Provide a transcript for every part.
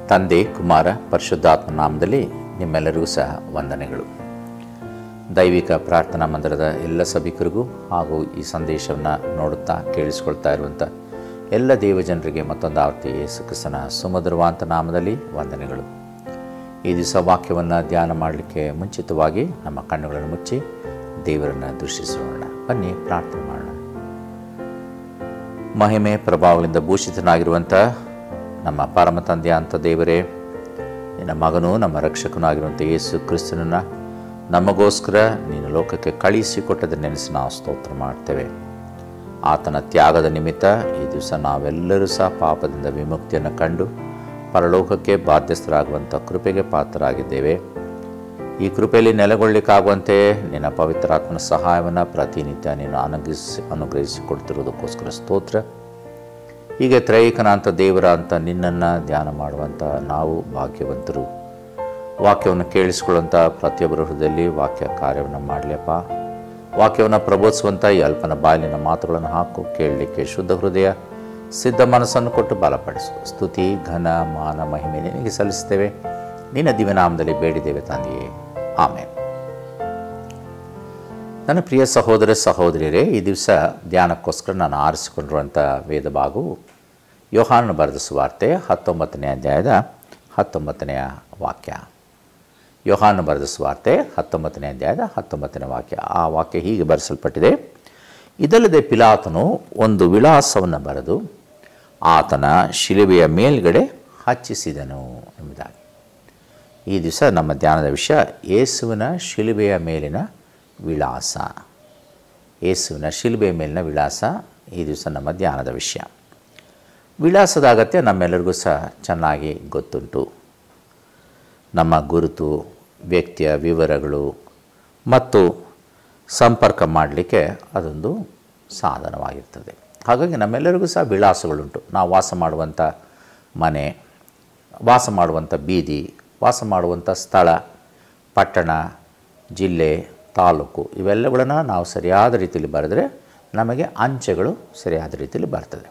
ತಂದೆ ಕುಮಾರ ಪರಿಶುದ್ಧಾತ್ಮ ನಾಮದಲ್ಲಿ ನಿಮ್ಮೆಲ್ಲರಿಗೂ ಸಹ ವಂದನೆಗಳು ದೈವಿಕ ಪ್ರಾರ್ಥನಾ ಮಂದಿರದ ಎಲ್ಲ ಸಭಿಕರಿಗೂ ಹಾಗೂ ಈ ಸಂದೇಶವನ್ನು ನೋಡುತ್ತಾ ಕೇಳಿಸ್ಕೊಳ್ತಾ ಇರುವಂಥ ಎಲ್ಲ ದೇವಜನರಿಗೆ ಮತ್ತೊಂದು ಆವೃತ್ತಿ ಯೇಸು ಕ್ರಿಸ್ತನ ಸುಮಧುರವಾಂತ ನಾಮದಲ್ಲಿ ವಂದನೆಗಳು ಈ ದಿವಸ ವಾಕ್ಯವನ್ನು ಧ್ಯಾನ ಮಾಡಲಿಕ್ಕೆ ಮುಂಚಿತವಾಗಿ ನಮ್ಮ ಕಣ್ಣುಗಳನ್ನು ಮುಚ್ಚಿ ದೇವರನ್ನು ದೃಷ್ಟಿಸೋಣ ಬನ್ನಿ ಪ್ರಾರ್ಥನೆ ಮಾಡೋಣ ಮಹಿಮೆ ಪ್ರಭಾವಗಳಿಂದ ಭೂಷಿತನಾಗಿರುವಂಥ ನಮ್ಮ ಪರಮ ತಂದೆಯ ಅಂತ ದೇವರೇ ನಿನ್ನ ಮಗನೂ ನಮ್ಮ ರಕ್ಷಕನೂ ಆಗಿರುವಂಥ ಯೇಸು ಕ್ರಿಸ್ತನನ್ನು ನಮಗೋಸ್ಕರ ನೀನು ಲೋಕಕ್ಕೆ ಕಳುಹಿಸಿಕೊಟ್ಟದ ನೆನೆಸಿ ನಾವು ಸ್ತೋತ್ರ ಮಾಡ್ತೇವೆ ಆತನ ತ್ಯಾಗದ ನಿಮಿತ್ತ ಈ ದಿವಸ ನಾವೆಲ್ಲರೂ ಸಹ ಪಾಪದಿಂದ ವಿಮುಕ್ತಿಯನ್ನು ಕಂಡು ಪರಲೋಕಕ್ಕೆ ಬಾಧ್ಯಸ್ಥರಾಗುವಂಥ ಕೃಪೆಗೆ ಪಾತ್ರರಾಗಿದ್ದೇವೆ ಈ ಕೃಪೆಯಲ್ಲಿ ನೆಲೆಗೊಳ್ಳಲಿಕ್ಕಾಗುವಂತೆ ನಿನ್ನ ಪವಿತ್ರಾತ್ಮನ ಸಹಾಯವನ್ನು ಪ್ರತಿನಿತ್ಯ ನೀನು ಅನುಗ್ರಹಿಸಿ ಅನುಗ್ರಹಿಸಿಕೊಡ್ತಿರೋದಕ್ಕೋಸ್ಕರ ಸ್ತೋತ್ರ ಹೀಗೆ ತ್ರೈಕನಾಂತ ದೇವರ ಅಂತ ನಿನ್ನನ್ನು ಧ್ಯಾನ ಮಾಡುವಂಥ ನಾವು ಭಾಗ್ಯವಂತರು ವಾಕ್ಯವನ್ನು ಕೇಳಿಸ್ಕೊಳ್ಳುವಂಥ ಪ್ರತಿಯೊಬ್ಬರ ಹೃದಯದಲ್ಲಿ ವಾಕ್ಯ ಕಾರ್ಯವನ್ನು ಮಾಡಲಿಯಪ್ಪ ವಾಕ್ಯವನ್ನು ಪ್ರಬೋಧಿಸುವಂಥ ಈ ಅಲ್ಪನ ಬಾಯಲಿನ ಮಾತುಗಳನ್ನು ಹಾಕು ಕೇಳಲಿಕ್ಕೆ ಶುದ್ಧ ಹೃದಯ ಸಿದ್ಧ ಮನಸ್ಸನ್ನು ಕೊಟ್ಟು ಬಲಪಡಿಸು ಸ್ತುತಿ ಘನ ಮಾನ ಮಹಿಮೆ ನಿನಗೆ ಸಲ್ಲಿಸ್ತೇವೆ ನಿನ್ನ ದಿವ್ಯನಾಮದಲ್ಲಿ ಬೇಡಿದ್ದೇವೆ ತಂದೆಯೇ ಆಮೇಲೆ ನನ್ನ ಪ್ರಿಯ ಸಹೋದರ ಸಹೋದರಿಯರೇ ಈ ದಿವಸ ಧ್ಯಾನಕ್ಕೋಸ್ಕರ ನಾನು ಆರಿಸಿಕೊಂಡಿರುವಂಥ ವೇದ ಭಾಗವು ಯೋಹಾನ ಬರೆದ ಸುವಾರ್ತೆ ಹತ್ತೊಂಬತ್ತನೇ ಅಧ್ಯಾಯದ ಹತ್ತೊಂಬತ್ತನೆಯ ವಾಕ್ಯ ಯೋಹಾನ ಬರೆದ ಸುವಾರ್ತೆ ಹತ್ತೊಂಬತ್ತನೇ ಅಧ್ಯಾಯದ ಹತ್ತೊಂಬತ್ತನೇ ವಾಕ್ಯ ಆ ವಾಕ್ಯ ಹೀಗೆ ಬರೆಸಲ್ಪಟ್ಟಿದೆ ಇದಲ್ಲದೆ ಪಿಲಾತನು ಒಂದು ವಿಳಾಸವನ್ನು ಬರೆದು ಆತನ ಶಿಲುಬೆಯ ಮೇಲ್ಗಡೆ ಹಚ್ಚಿಸಿದನು ಎಂಬುದಾಗಿ ಈ ದಿವಸ ನಮ್ಮ ಧ್ಯಾನದ ವಿಷಯ ಯೇಸುವಿನ ಶಿಲುಬೆಯ ಮೇಲಿನ ವಿಳಾಸ ಯೇಸುವಿನ ಶಿಲುಬೆಯ ಮೇಲಿನ ವಿಳಾಸ ಈ ದಿವಸ ನಮ್ಮ ಧ್ಯಾನದ ವಿಷಯ ವಿಳಾಸದ ಅಗತ್ಯ ನಮ್ಮೆಲ್ಲರಿಗೂ ಸಹ ಚೆನ್ನಾಗಿ ಗೊತ್ತುಂಟು ನಮ್ಮ ಗುರುತು ವ್ಯಕ್ತಿಯ ವಿವರಗಳು ಮತ್ತು ಸಂಪರ್ಕ ಮಾಡಲಿಕ್ಕೆ ಅದೊಂದು ಸಾಧನವಾಗಿರ್ತದೆ ಹಾಗಾಗಿ ನಮ್ಮೆಲ್ಲರಿಗೂ ಸಹ ವಿಳಾಸಗಳುಂಟು ನಾವು ವಾಸ ಮಾಡುವಂಥ ಮನೆ ವಾಸ ಮಾಡುವಂಥ ಬೀದಿ ವಾಸ ಮಾಡುವಂಥ ಸ್ಥಳ ಪಟ್ಟಣ ಜಿಲ್ಲೆ ತಾಲೂಕು ಇವೆಲ್ಲಗಳನ್ನು ನಾವು ಸರಿಯಾದ ರೀತಿಯಲ್ಲಿ ಬರೆದರೆ ನಮಗೆ ಅಂಚೆಗಳು ಸರಿಯಾದ ರೀತಿಯಲ್ಲಿ ಬರ್ತದೆ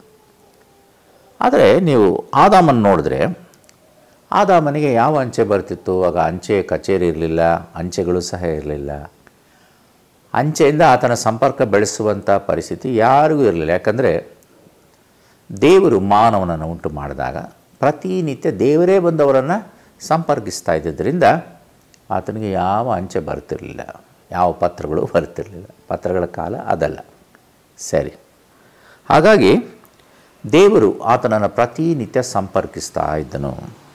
ಆದರೆ ನೀವು ಆದಾಮನ್ನು ನೋಡಿದ್ರೆ ಆದಾಮನಿಗೆ ಯಾವ ಅಂಚೆ ಬರ್ತಿತ್ತು ಆಗ ಅಂಚೆ ಕಚೇರಿ ಇರಲಿಲ್ಲ ಅಂಚೆಗಳು ಸಹ ಇರಲಿಲ್ಲ ಅಂಚೆಯಿಂದ ಆತನ ಸಂಪರ್ಕ ಬೆಳೆಸುವಂಥ ಪರಿಸ್ಥಿತಿ ಯಾರಿಗೂ ಇರಲಿಲ್ಲ ಯಾಕಂದರೆ ದೇವರು ಮಾನವನನ್ನು ಉಂಟು ಮಾಡಿದಾಗ ಪ್ರತಿನಿತ್ಯ ದೇವರೇ ಬಂದವರನ್ನು ಸಂಪರ್ಕಿಸ್ತಾ ಇದ್ದಿದ್ದರಿಂದ ಆತನಿಗೆ ಯಾವ ಅಂಚೆ ಬರ್ತಿರಲಿಲ್ಲ ಯಾವ ಪತ್ರಗಳು ಬರ್ತಿರಲಿಲ್ಲ ಪತ್ರಗಳ ಕಾಲ ಅದಲ್ಲ ಸರಿ ಹಾಗಾಗಿ ದೇವರು ಆತನನ್ನು ಪ್ರತಿನಿತ್ಯ ಸಂಪರ್ಕಿಸ್ತಾ ಇದ್ದನು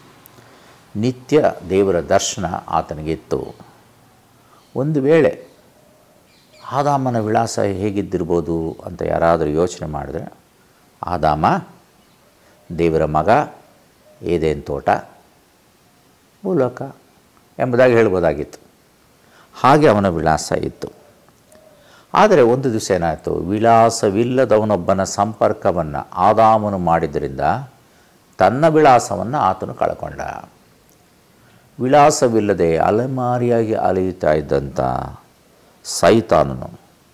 ನಿತ್ಯ ದೇವರ ದರ್ಶನ ಆತನಿಗೆ ಇತ್ತು ಒಂದು ವೇಳೆ ಆದಾಮನ ವಿಳಾಸ ಹೇಗಿದ್ದಿರ್ಬೋದು ಅಂತ ಯಾರಾದರೂ ಯೋಚನೆ ಮಾಡಿದ್ರೆ ಆದಾಮ ದೇವರ ಮಗ ಏದೇನು ತೋಟ ಭೂಲೋಕ ಎಂಬುದಾಗಿ ಹೇಳ್ಬೋದಾಗಿತ್ತು ಹಾಗೆ ಅವನ ವಿಳಾಸ ಇತ್ತು ಆದರೆ ಒಂದು ದಿವಸ ಏನಾಯಿತು ವಿಳಾಸವಿಲ್ಲದವನೊಬ್ಬನ ಸಂಪರ್ಕವನ್ನು ಆದಾಮನು ಮಾಡಿದ್ದರಿಂದ ತನ್ನ ವಿಳಾಸವನ್ನು ಆತನು ಕಳ್ಕೊಂಡ ವಿಳಾಸವಿಲ್ಲದೆ ಅಲೆಮಾರಿಯಾಗಿ ಅಲೆಯುತ್ತಾ ಇದ್ದಂಥ ಸೈತಾನನು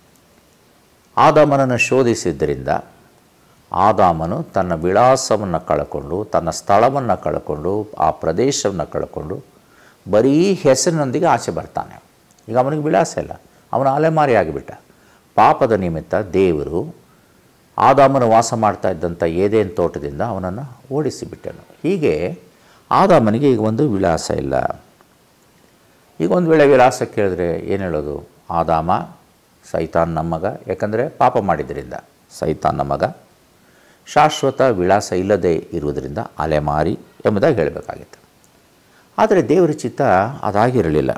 ಆದಾಮನನ್ನು ಶೋಧಿಸಿದ್ದರಿಂದ ಆದಾಮನು ತನ್ನ ವಿಳಾಸವನ್ನು ಕಳ್ಕೊಂಡು ತನ್ನ ಸ್ಥಳವನ್ನು ಕಳ್ಕೊಂಡು ಆ ಪ್ರದೇಶವನ್ನು ಕಳ್ಕೊಂಡು ಬರೀ ಹೆಸರಿನೊಂದಿಗೆ ಆಚೆ ಬರ್ತಾನೆ ಈಗ ಅವನಿಗೆ ವಿಳಾಸ ಇಲ್ಲ ಅವನು ಅಲೆಮಾರಿ ಆಗಿಬಿಟ್ಟ ಪಾಪದ ನಿಮಿತ್ತ ದೇವರು ಆದಾಮನು ವಾಸ ಮಾಡ್ತಾ ಇದ್ದಂಥ ಏದೇನು ತೋಟದಿಂದ ಅವನನ್ನು ಓಡಿಸಿಬಿಟ್ಟನು ಹೀಗೆ ಆದಾಮನಿಗೆ ಈಗ ಒಂದು ವಿಳಾಸ ಇಲ್ಲ ಈಗ ಒಂದು ವೇಳೆ ವಿಳಾಸ ಕೇಳಿದ್ರೆ ಏನು ಹೇಳೋದು ಆದಾಮ ಸೈತಾನ್ ನಮ್ಮ ಮಗ ಯಾಕಂದರೆ ಪಾಪ ಮಾಡಿದ್ರಿಂದ ಸೈತಾನ್ ನಮ್ಮ ಮಗ ಶಾಶ್ವತ ವಿಳಾಸ ಇಲ್ಲದೆ ಇರುವುದರಿಂದ ಅಲೆಮಾರಿ ಎಂಬುದಾಗಿ ಹೇಳಬೇಕಾಗಿತ್ತು ಆದರೆ ದೇವರ ಚಿತ್ತ ಅದಾಗಿರಲಿಲ್ಲ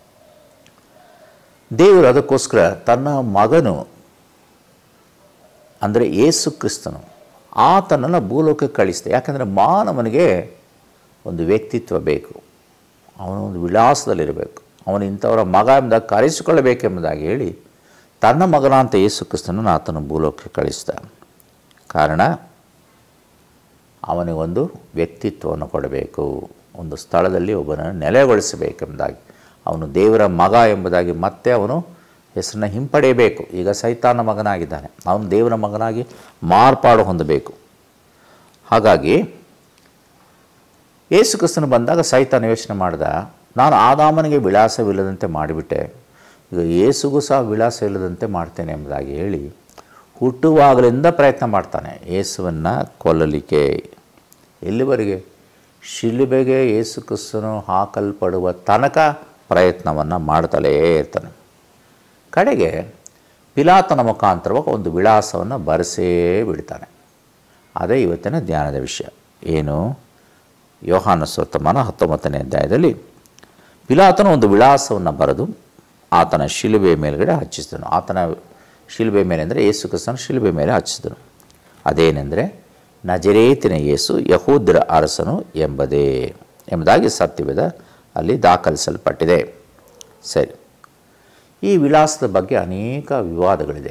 ದೇವರು ಅದಕ್ಕೋಸ್ಕರ ತನ್ನ ಮಗನು ಅಂದರೆ ಏಸು ಕ್ರಿಸ್ತನು ಆತನನ್ನು ಭೂಲೋಕಕ್ಕೆ ಕಳಿಸಿದೆ ಯಾಕಂದರೆ ಮಾನವನಿಗೆ ಒಂದು ವ್ಯಕ್ತಿತ್ವ ಬೇಕು ಅವನು ಒಂದು ವಿಳಾಸದಲ್ಲಿರಬೇಕು ಅವನು ಇಂಥವರ ಮಗ ಎಂಬುದಾಗಿ ಕರೆಸಿಕೊಳ್ಳಬೇಕೆಂಬುದಾಗಿ ಹೇಳಿ ತನ್ನ ಮಗನಾಂತ ಯೇಸು ಕ್ರಿಸ್ತನನ್ನು ಆತನು ಭೂಲೋಕಕ್ಕೆ ಕಳಿಸಿದ ಕಾರಣ ಅವನಿಗೊಂದು ವ್ಯಕ್ತಿತ್ವವನ್ನು ಕೊಡಬೇಕು ಒಂದು ಸ್ಥಳದಲ್ಲಿ ಒಬ್ಬನನ್ನು ನೆಲೆಗೊಳಿಸಬೇಕೆಂಬುದಾಗಿ ಅವನು ದೇವರ ಮಗ ಎಂಬುದಾಗಿ ಮತ್ತೆ ಅವನು ಹೆಸರನ್ನ ಹಿಂಪಡೆಯಬೇಕು ಈಗ ಸೈತಾನ ಮಗನಾಗಿದ್ದಾನೆ ಅವನು ದೇವರ ಮಗನಾಗಿ ಮಾರ್ಪಾಡು ಹೊಂದಬೇಕು ಹಾಗಾಗಿ ಯೇಸು ಕ್ರಿಸ್ತನು ಬಂದಾಗ ಸೈತಾನ ಯೋಚನೆ ಮಾಡ್ದ ನಾನು ಆದಾಮನಿಗೆ ವಿಳಾಸವಿಲ್ಲದಂತೆ ಮಾಡಿಬಿಟ್ಟೆ ಈಗ ಯೇಸುಗೂ ಸಹ ವಿಳಾಸ ಇಲ್ಲದಂತೆ ಮಾಡ್ತೇನೆ ಎಂಬುದಾಗಿ ಹೇಳಿ ಹುಟ್ಟುವಾಗಲಿಂದ ಪ್ರಯತ್ನ ಮಾಡ್ತಾನೆ ಯೇಸುವನ್ನು ಕೊಲ್ಲಲಿಕ್ಕೆ ಎಲ್ಲಿವರೆಗೆ ಶಿಲುಬೆಗೆ ಯೇಸು ಕ್ರಿಸ್ತನು ಹಾಕಲ್ಪಡುವ ತನಕ ಪ್ರಯತ್ನವನ್ನು ಮಾಡ್ತಲೇ ಇರ್ತಾನೆ ಕಡೆಗೆ ಪಿಲಾತನ ಮುಖಾಂತರವಾಗಿ ಒಂದು ವಿಳಾಸವನ್ನು ಬರೆಸೇ ಬಿಡ್ತಾನೆ ಅದೇ ಇವತ್ತಿನ ಧ್ಯಾನದ ವಿಷಯ ಏನು ಯೋಹಾನ ಸ್ವರ್ತಮಾನ ಹತ್ತೊಂಬತ್ತನೇ ಅಧ್ಯಾಯದಲ್ಲಿ ಪಿಲಾತನ ಒಂದು ವಿಳಾಸವನ್ನು ಬರೆದು ಆತನ ಶಿಲುಬೆ ಮೇಲ್ಗಡೆ ಹಚ್ಚಿಸಿದನು ಆತನ ಶಿಲುಬೆ ಮೇಲೆ ಅಂದರೆ ಯೇಸು ಕ್ರಿಸ್ತನ ಶಿಲುಬೆ ಮೇಲೆ ಹಚ್ಚಿಸಿದನು ಅದೇನೆಂದರೆ ನಜರೇತಿನ ಯೇಸು ಯಹೂದ್ರ ಅರಸನು ಎಂಬುದೇ ಎಂಬುದಾಗಿ ಸತ್ಯವೇದ ಅಲ್ಲಿ ದಾಖಲಿಸಲ್ಪಟ್ಟಿದೆ ಸರಿ ಈ ವಿಳಾಸದ ಬಗ್ಗೆ ಅನೇಕ ವಿವಾದಗಳಿದೆ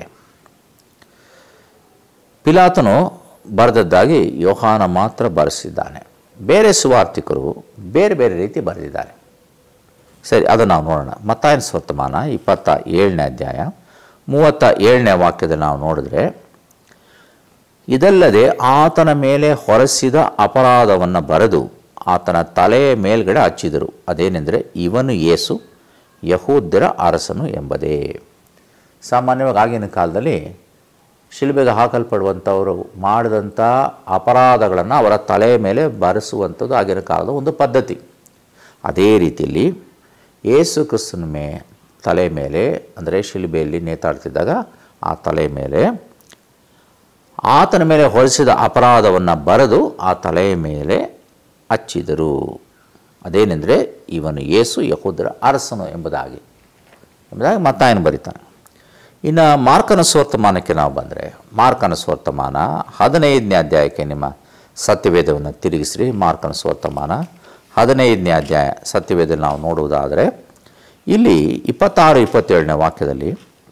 ಪಿಲಾತನು ಬರೆದದ್ದಾಗಿ ಯೋಹಾನ ಮಾತ್ರ ಬರೆಸಿದ್ದಾನೆ ಬೇರೆ ಸುವಾರ್ತಿಕರು ಬೇರೆ ಬೇರೆ ರೀತಿ ಬರೆದಿದ್ದಾರೆ ಸರಿ ಅದನ್ನು ನಾವು ನೋಡೋಣ ಮತ್ತಾಯನ ಸ್ವರ್ತಮಾನ ಇಪ್ಪತ್ತ ಏಳನೇ ಅಧ್ಯಾಯ ಮೂವತ್ತ ಏಳನೇ ವಾಕ್ಯದಲ್ಲಿ ನಾವು ನೋಡಿದ್ರೆ ಇದಲ್ಲದೆ ಆತನ ಮೇಲೆ ಹೊರಸಿದ ಅಪರಾಧವನ್ನು ಬರೆದು ಆತನ ತಲೆಯ ಮೇಲ್ಗಡೆ ಹಚ್ಚಿದರು ಅದೇನೆಂದರೆ ಇವನು ಯೇಸು ಯಹೂದ್ಯರ ಅರಸನು ಎಂಬುದೇ ಸಾಮಾನ್ಯವಾಗಿ ಆಗಿನ ಕಾಲದಲ್ಲಿ ಶಿಲ್ಬೆಗೆ ಹಾಕಲ್ಪಡುವಂಥವರು ಮಾಡಿದಂಥ ಅಪರಾಧಗಳನ್ನು ಅವರ ತಲೆಯ ಮೇಲೆ ಬರೆಸುವಂಥದ್ದು ಆಗಿನ ಕಾಲದ ಒಂದು ಪದ್ಧತಿ ಅದೇ ರೀತಿಯಲ್ಲಿ ಯೇಸು ಕ್ರಿಸ್ತನ ಮೇ ತಲೆ ಮೇಲೆ ಅಂದರೆ ಶಿಲ್ಬೆಯಲ್ಲಿ ನೇತಾಡ್ತಿದ್ದಾಗ ಆ ತಲೆ ಮೇಲೆ ಆತನ ಮೇಲೆ ಹೊರಿಸಿದ ಅಪರಾಧವನ್ನು ಬರೆದು ಆ ತಲೆಯ ಮೇಲೆ ಹಚ್ಚಿದರು ಅದೇನೆಂದರೆ ಇವನು ಯೇಸು ಯಹೂದರ ಅರಸನು ಎಂಬುದಾಗಿ ಎಂಬುದಾಗಿ ಮತ್ತಾಯನ ಬರೀತಾನೆ ಇನ್ನು ಮಾರ್ಕನ ಸ್ವರ್ತಮಾನಕ್ಕೆ ನಾವು ಬಂದರೆ ಮಾರ್ಕನ ಸ್ವರ್ತಮಾನ ಹದಿನೈದನೇ ಅಧ್ಯಾಯಕ್ಕೆ ನಿಮ್ಮ ಸತ್ಯವೇದವನ್ನು ತಿರುಗಿಸ್ರಿ ಮಾರ್ಕನ ಸ್ವರ್ತಮಾನ ಹದಿನೈದನೇ ಅಧ್ಯಾಯ ಸತ್ಯವೇದಲ್ಲಿ ನಾವು ನೋಡುವುದಾದರೆ ಇಲ್ಲಿ ಇಪ್ಪತ್ತಾರು ಇಪ್ಪತ್ತೇಳನೇ ವಾಕ್ಯದಲ್ಲಿ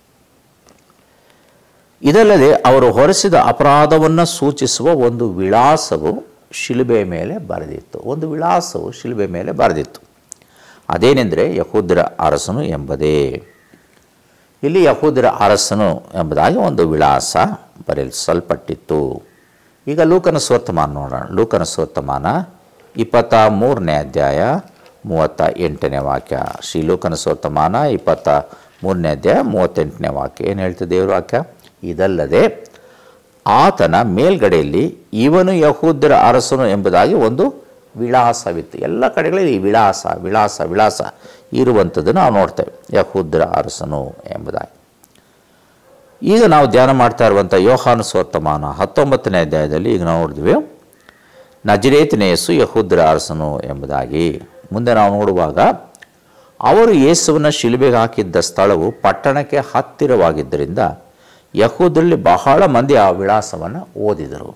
ಇದಲ್ಲದೆ ಅವರು ಹೊರಸಿದ ಅಪರಾಧವನ್ನು ಸೂಚಿಸುವ ಒಂದು ವಿಳಾಸವು ಶಿಲುಬೆ ಮೇಲೆ ಬರೆದಿತ್ತು ಒಂದು ವಿಳಾಸವು ಶಿಲುಬೆ ಮೇಲೆ ಬರೆದಿತ್ತು ಅದೇನೆಂದರೆ ಯಹೂದ್ರ ಅರಸನು ಎಂಬುದೇ ಇಲ್ಲಿ ಯಹೂದ್ರ ಅರಸನು ಎಂಬುದಾಗಿ ಒಂದು ವಿಳಾಸ ಬರೆಸಲ್ಪಟ್ಟಿತ್ತು ಈಗ ಲೂಕನ ಸ್ವರ್ತಮಾನ ನೋಡೋಣ ಲೂಕನ ಸ್ವರ್ತಮಾನ ಇಪ್ಪತ್ತ ಮೂರನೇ ಅಧ್ಯಾಯ ಮೂವತ್ತ ಎಂಟನೇ ವಾಕ್ಯ ಶ್ರೀ ಲೂಕನ ಸ್ವರ್ತಮಾನ ಇಪ್ಪತ್ತ ಮೂರನೇ ಅಧ್ಯಾಯ ಮೂವತ್ತೆಂಟನೇ ವಾಕ್ಯ ಏನು ಹೇಳ್ತದೆ ದೇವ್ರ ವಾಕ್ಯ ಇದಲ್ಲದೆ ಆತನ ಮೇಲ್ಗಡೆಯಲ್ಲಿ ಇವನು ಯಹೂದ್ಯರ ಅರಸನು ಎಂಬುದಾಗಿ ಒಂದು ವಿಳಾಸವಿತ್ತು ಎಲ್ಲ ಕಡೆಗಳಲ್ಲಿ ಈ ವಿಳಾಸ ವಿಳಾಸ ವಿಳಾಸ ಇರುವಂಥದ್ದನ್ನು ನಾವು ನೋಡ್ತೇವೆ ಯಹೂದ್ಯರ ಅರಸನು ಎಂಬುದಾಗಿ ಈಗ ನಾವು ಧ್ಯಾನ ಮಾಡ್ತಾ ಇರುವಂಥ ಯೋಹಾನು ಸ್ವರ್ತಮಾನ ಹತ್ತೊಂಬತ್ತನೇ ಅಧ್ಯಾಯದಲ್ಲಿ ಈಗ ನಾವು ನೋಡಿದ್ವಿ ನಜರೇತಿನ ಯೇಸು ಯಹೂದ್ಯರ ಅರಸನು ಎಂಬುದಾಗಿ ಮುಂದೆ ನಾವು ನೋಡುವಾಗ ಅವರು ಯೇಸುವನ್ನು ಶಿಲುಬೆಗೆ ಹಾಕಿದ್ದ ಸ್ಥಳವು ಪಟ್ಟಣಕ್ಕೆ ಹತ್ತಿರವಾಗಿದ್ದರಿಂದ ಯಹೂದರಲ್ಲಿ ಬಹಳ ಮಂದಿ ಆ ವಿಳಾಸವನ್ನು ಓದಿದರು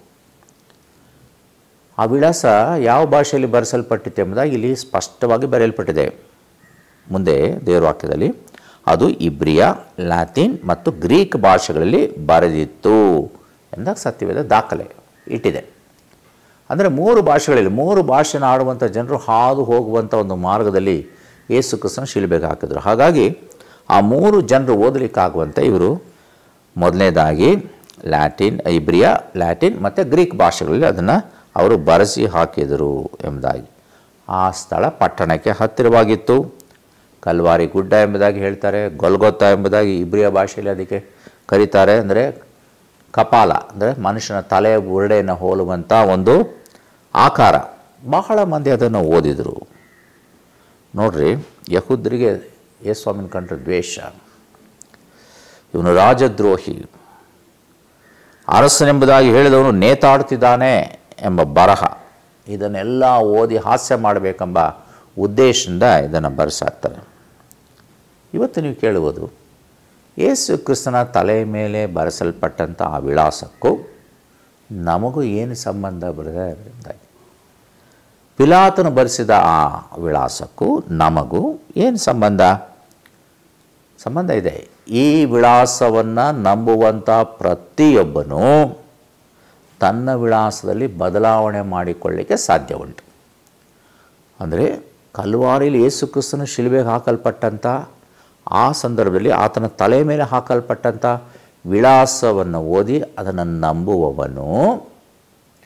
ಆ ವಿಳಾಸ ಯಾವ ಭಾಷೆಯಲ್ಲಿ ಬರೆಸಲ್ಪಟ್ಟಿತ್ತು ಎಂಬುದಾಗಿ ಇಲ್ಲಿ ಸ್ಪಷ್ಟವಾಗಿ ಬರೆಯಲ್ಪಟ್ಟಿದೆ ಮುಂದೆ ದೇವರ ವಾಕ್ಯದಲ್ಲಿ ಅದು ಇಬ್ರಿಯ ಲ್ಯಾಟಿನ್ ಮತ್ತು ಗ್ರೀಕ್ ಭಾಷೆಗಳಲ್ಲಿ ಬರೆದಿತ್ತು ಎಂದಾಗ ಸತ್ಯವೇದ ದಾಖಲೆ ಇಟ್ಟಿದೆ ಅಂದರೆ ಮೂರು ಭಾಷೆಗಳಲ್ಲಿ ಮೂರು ಭಾಷೆನ ಆಡುವಂಥ ಜನರು ಹಾದು ಹೋಗುವಂಥ ಒಂದು ಮಾರ್ಗದಲ್ಲಿ ಯೇಸು ಕ್ರಿಸ್ತನ ಶಿಲುಬೆಗೆ ಹಾಕಿದರು ಹಾಗಾಗಿ ಆ ಮೂರು ಜನರು ಓದಲಿಕ್ಕಾಗುವಂತೆ ಇವರು ಮೊದಲನೇದಾಗಿ ಲ್ಯಾಟಿನ್ ಇಬ್ರಿಯ ಲ್ಯಾಟಿನ್ ಮತ್ತು ಗ್ರೀಕ್ ಭಾಷೆಗಳಲ್ಲಿ ಅದನ್ನು ಅವರು ಬರೆಸಿ ಹಾಕಿದರು ಎಂಬುದಾಗಿ ಆ ಸ್ಥಳ ಪಟ್ಟಣಕ್ಕೆ ಹತ್ತಿರವಾಗಿತ್ತು ಕಲ್ವಾರಿ ಗುಡ್ಡ ಎಂಬುದಾಗಿ ಹೇಳ್ತಾರೆ ಗೊಲ್ಗೊತ್ತ ಎಂಬುದಾಗಿ ಇಬ್ರಿಯ ಭಾಷೆಯಲ್ಲಿ ಅದಕ್ಕೆ ಕರೀತಾರೆ ಅಂದರೆ ಕಪಾಲ ಅಂದರೆ ಮನುಷ್ಯನ ತಲೆಯ ಬುರುಡೆಯನ್ನು ಹೋಲುವಂಥ ಒಂದು ಆಕಾರ ಬಹಳ ಮಂದಿ ಅದನ್ನು ಓದಿದರು ನೋಡ್ರಿ ಯಹುದ್ರಿಗೆ ಯೇಸ್ವಾಮಿನ ಕಂಡ್ರೆ ದ್ವೇಷ ಇವನು ರಾಜದ್ರೋಹಿ ಅರಸನೆಂಬುದಾಗಿ ಹೇಳಿದವನು ನೇತಾಡುತ್ತಿದ್ದಾನೆ ಎಂಬ ಬರಹ ಇದನ್ನೆಲ್ಲ ಓದಿ ಹಾಸ್ಯ ಮಾಡಬೇಕೆಂಬ ಉದ್ದೇಶದಿಂದ ಇದನ್ನು ಬರೆಸಾಕ್ತಾರೆ ಇವತ್ತು ನೀವು ಕೇಳುವುದು ಯೇಸು ಕ್ರಿಸ್ತನ ತಲೆ ಮೇಲೆ ಬರೆಸಲ್ಪಟ್ಟಂಥ ಆ ವಿಳಾಸಕ್ಕೂ ನಮಗೂ ಏನು ಸಂಬಂಧ ಬರದೆ ಎಂಬುದಾಗಿ ಪಿಲಾತನು ಬರೆಸಿದ ಆ ವಿಳಾಸಕ್ಕೂ ನಮಗೂ ಏನು ಸಂಬಂಧ ಸಂಬಂಧ ಇದೆ ಈ ವಿಳಾಸವನ್ನು ನಂಬುವಂಥ ಪ್ರತಿಯೊಬ್ಬನೂ ತನ್ನ ವಿಳಾಸದಲ್ಲಿ ಬದಲಾವಣೆ ಮಾಡಿಕೊಳ್ಳಿಕ್ಕೆ ಸಾಧ್ಯ ಉಂಟು ಅಂದರೆ ಕಲ್ವಾರಿಲಿ ಯೇಸು ಕ್ರಿಸ್ತನ ಶಿಲುಬೆಗೆ ಹಾಕಲ್ಪಟ್ಟಂಥ ಆ ಸಂದರ್ಭದಲ್ಲಿ ಆತನ ತಲೆ ಮೇಲೆ ಹಾಕಲ್ಪಟ್ಟಂಥ ವಿಳಾಸವನ್ನು ಓದಿ ಅದನ್ನು ನಂಬುವವನು